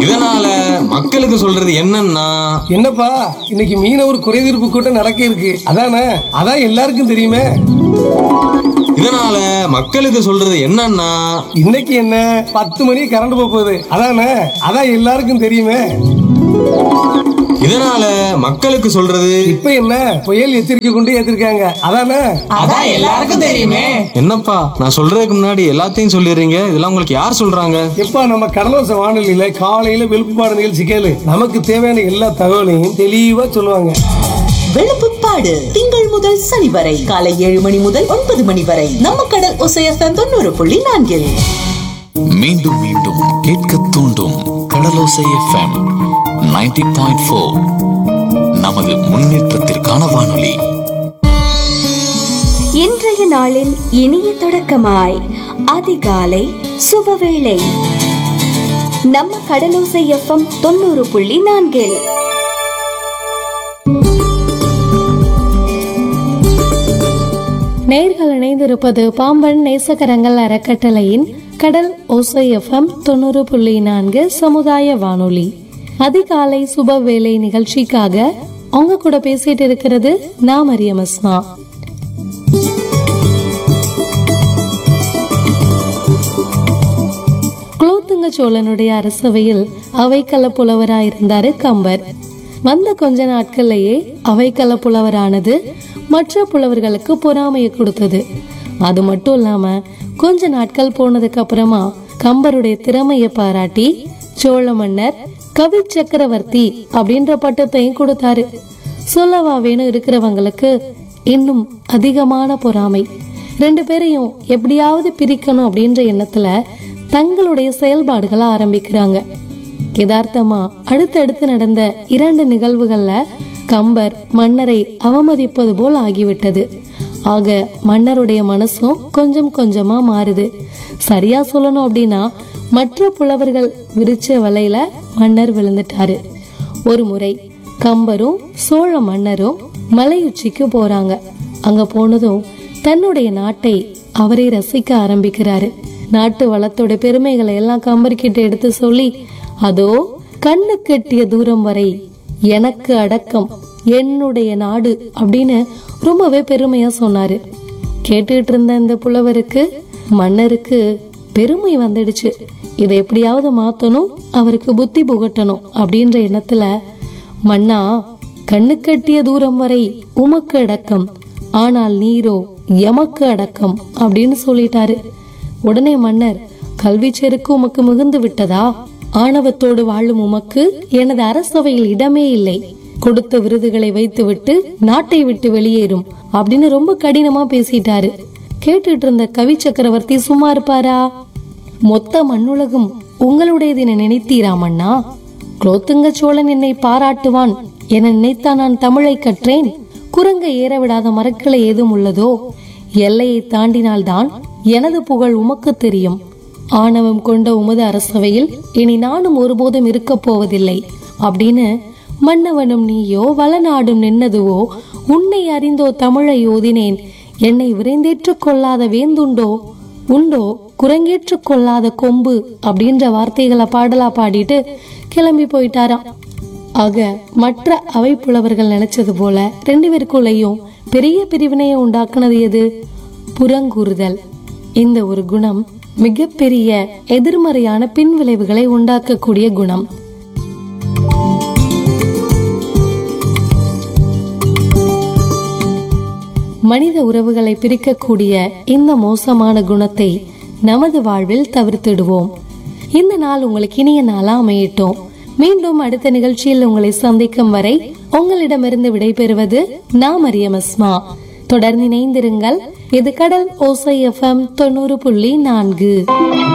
இதனால மக்களுக்கு சொல்றது என்னன்னா என்னப்பா இன்னைக்கு மீனவர் குறைதீர்ப்பு கூட்டம் நடக்க இருக்கு அதானே அதான் எல்லாருக்கும் தெரியுமே இதனால மக்களுக்கு சொல்றது என்னன்னா இன்னைக்கு என்ன பத்து மணி கரண்ட் போக போகுது அதானே அதான் எல்லாருக்கும் தெரியுமே இதனால மக்களுக்கு சொல்றது இப்ப என்ன புயல் எச்சரிக்கை கொண்டு ஏத்திருக்காங்க அதானே அதான் எல்லாருக்கும் தெரியுமே என்னப்பா நான் சொல்றதுக்கு முன்னாடி எல்லாத்தையும் சொல்லிடுறீங்க இதெல்லாம் உங்களுக்கு யார் சொல்றாங்க எப்பா நம்ம கடலோச வானொலியில காலையில வெளுப்புப்பாடு நிகழ்ச்சி கேளு நமக்கு தேவையான எல்லா தகவலையும் தெளிவா சொல்லுவாங்க வெளுப்புப்பாடு திங்கள் முதல் சனி வரை காலை ஏழு மணி முதல் ஒன்பது மணி வரை நம்ம கடல் ஒசையத்தன் தொண்ணூறு புள்ளி நான்கில் மீண்டும் மீண்டும் கேட்க தூண்டும் கடலோசை எஃப்எம் 90.4 பாயிண்ட் ஃபோர் நமது முன்னேற்றத்திற்கான வானொலி இன்றைய நாளின் இனிய தொடக்கமாய் அதிகாலை சுபவேளை நம்ம கடலோசை எஃப்எம் தொண்ணூறு புள்ளி நான்கில் நேர்கள் இணைந்திருப்பது பாம்பன் நேசகரங்கள் அறக்கட்டளையின் கடல் ஓசை எஃப்எம் தொண்ணூறு புள்ளி நான்கு சமுதாய வானொலி அதிகாலை சுப வேலை நிகழ்ச்சிக்காக உங்க கூட பேசிட்டு இருக்கிறது நான் மரியம் அஸ்மா குலோத்துங்க சோழனுடைய அரசவையில் அவைக்கள புலவராயிருந்தாரு கம்பர் வந்த கொஞ்ச நாட்கள்லயே அவைக்கள புலவரானது மற்ற புலவர்களுக்கு பொறாமையை கொடுத்தது அது மட்டும் இல்லாம கொஞ்ச நாட்கள் போனதுக்கு அப்புறமா கம்பருடைய திறமையை பாராட்டி சோழ மன்னர் கவி சக்கரவர்த்தி அப்படின்ற பட்டத்தையும் கொடுத்தாரு சொல்லவா வேணும் இருக்கிறவங்களுக்கு இன்னும் அதிகமான பொறாமை ரெண்டு பேரையும் எப்படியாவது பிரிக்கணும் அப்படின்ற எண்ணத்துல தங்களுடைய செயல்பாடுகளை ஆரம்பிக்கிறாங்க யதார்த்தமா அடுத்தடுத்து நடந்த இரண்டு நிகழ்வுகள்ல கம்பர் மன்னரை அவமதிப்பது போல் ஆகிவிட்டது ஆக மன்னருடைய மனசும் கொஞ்சம் கொஞ்சமா மாறுது சரியா சொல்லணும் அப்படின்னா மற்ற புலவர்கள் விரிச்ச வலையில மன்னர் விழுந்துட்டாரு ஒரு முறை கம்பரும் சோழ மன்னரும் மலையுச்சிக்கு போறாங்க அங்க போனதும் தன்னுடைய நாட்டை அவரை ரசிக்க ஆரம்பிக்கிறாரு நாட்டு வளத்தோட பெருமைகளை எல்லாம் கம்பர்கிட்ட எடுத்து சொல்லி அதோ கண்ணு கெட்டிய தூரம் வரை எனக்கு அடக்கம் என்னுடைய நாடு அப்படின்னு ரொம்பவே பெருமையா சொன்னாரு கேட்டுட்டு இருந்த இந்த புலவருக்கு மன்னருக்கு பெருமை வந்துடுச்சு இதை எப்படியாவது மாத்தணும் அவருக்கு புத்தி புகட்டணும் அப்படின்ற எண்ணத்துல மன்னா கண்ணு கட்டிய தூரம் வரை உமக்கு அடக்கம் ஆனால் நீரோ எமக்கு அடக்கம் அப்படின்னு சொல்லிட்டாரு உடனே மன்னர் கல்வி செருக்கு உமக்கு மிகுந்து விட்டதா ஆணவத்தோடு வாழும் உமக்கு எனது அரசவையில் இடமே இல்லை கொடுத்த விருதுகளை வைத்துவிட்டு நாட்டை விட்டு வெளியேறும் அப்படின்னு ரொம்ப கடினமா பேசிட்டாரு கேட்டுட்டு இருந்த கவி சக்கரவர்த்தி சும்மா இருப்பாரா மொத்த மண்ணுலகும் உங்களுடையது என நினைத்தீரா மன்னா குலோத்துங்க சோழன் என்னை பாராட்டுவான் என நினைத்தா நான் தமிழை கற்றேன் குரங்கை ஏற விடாத மரக்கிளை ஏதும் உள்ளதோ எல்லையை தாண்டினால்தான் எனது புகழ் உமக்கு தெரியும் ஆணவம் கொண்ட உமது அரசவையில் இனி நானும் ஒருபோதும் இருக்கப் போவதில்லை அப்படின்னு மன்னவனும் நீயோ வளநாடும் நின்னதுவோ உன்னை அறிந்தோ தமிழை ஓதினேன் என்னை விரைந்தேற்றுக் கொள்ளாத வேந்துண்டோ உண்டோ குரங்கேற்றுக் கொள்ளாத கொம்பு அப்படின்ற வார்த்தைகளை பாடலா பாடிட்டு கிளம்பி போயிட்டாராம் ஆக மற்ற அவை புலவர்கள் நினைச்சது போல ரெண்டு பேருக்குள்ளேயும் பெரிய பிரிவினையை உண்டாக்குனது எது புறங்கூறுதல் இந்த ஒரு குணம் மிகப்பெரிய எதிர்மறையான பின்விளைவுகளை உண்டாக்கக்கூடிய குணம் மனித உறவுகளை பிரிக்கக்கூடிய இந்த மோசமான குணத்தை நமது வாழ்வில் தவிர்த்திடுவோம் இந்த நாள் உங்களுக்கு இனிய நாளா அமையட்டும் மீண்டும் அடுத்த நிகழ்ச்சியில் உங்களை சந்திக்கும் வரை உங்களிடமிருந்து விடைபெறுவது நான் மரியம் அஸ்மா தொடர்ந்து இணைந்திருங்கள் இது கடல் ஓசை எஃப்எம் தொண்ணூறு புள்ளி நான்கு